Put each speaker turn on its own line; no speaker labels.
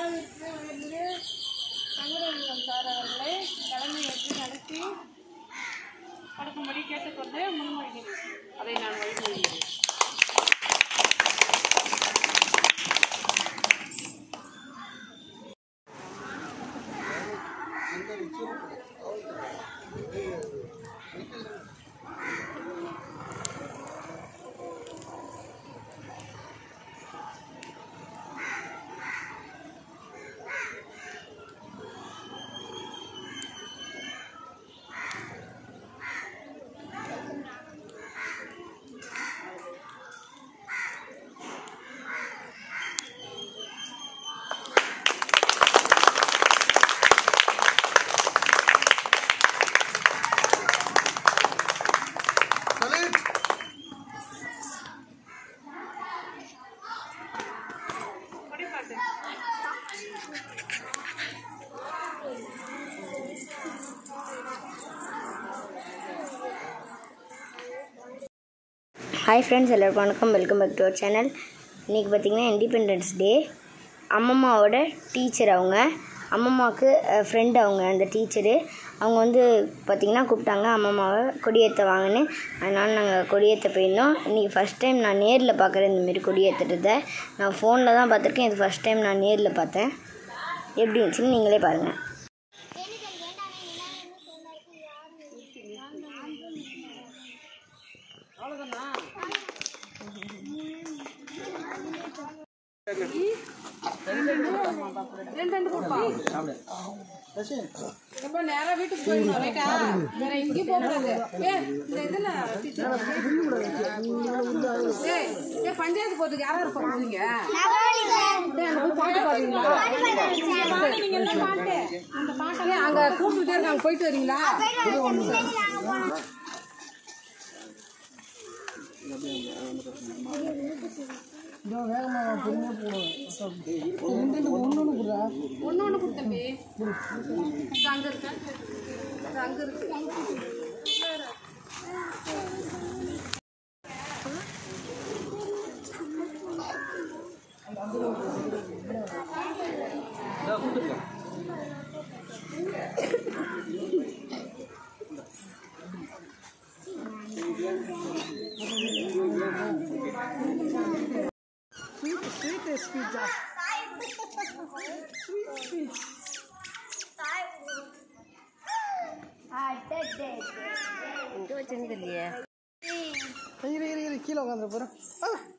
விழாவிற்கு உயர்ந்து சங்கரலிங்கம் சார் அவர்களை தலைமை ஏற்று நடத்தி கொடுக்கும்படி கேட்டுக்கொண்டு முன்மொழிகிறேன் அதை நான் வழிமொழிகிறேன் கொடிப்பாட்டு
ஹாய் ஃப்ரெண்ட்ஸ் எல்லாருக்கும் வணக்கம் welcome back to our channel இன்றைக்கி பார்த்தீங்கன்னா இண்டிபெண்டன்ஸ் டே அம்மம்மாவோட டீச்சர் அவங்க அம்மம்மாவுக்கு ஃப்ரெண்டு அவங்க அந்த டீச்சரு அவங்க வந்து பார்த்திங்கன்னா கூப்பிட்டாங்க அம்மம்மாவை கொடியேற்ற வாங்கன்னு அதனால் நாங்கள் கொடியேற்ற போயிருந்தோம் இன்றைக்கி ஃபஸ்ட் டைம் நான் நேரில் பார்க்குறேன் இந்தமாரி கொடியேற்றுறத நான் ஃபோனில் தான் பார்த்துருக்கேன் இது ஃபஸ்ட் டைம் நான் நேரில் பார்த்தேன் எப்படி இருந்துச்சுன்னு நீங்களே பாருங்கள்
ரெண்டு ரெண்டு கொடுப்பா எப்ப நேரா வீட்டுக்கு போயிடணும் ரைட்டா வேற எங்கேயும் போக கூடாது ஏ இந்த இதுல ஏய் ஏய் பஞ்சாயத்து போறதுக்கு யாரா இருப்பா போவீங்க ஏய், அங்க போய் பாட்டு பாடுவீங்களா நீங்க என்ன பாட்டு அந்த பாட்டெல்லாம் அங்க கூப்பிட்டுட்டே இருக்காங்க போயிட்டு வரீங்களா ஒண்ணு ஒண்ணு கொடுத்தம்பி இது அங்க இருக்கு இது அங்க இருக்கு
இரு இரு இரு கீழே உட்காந்துரு போகிறேன்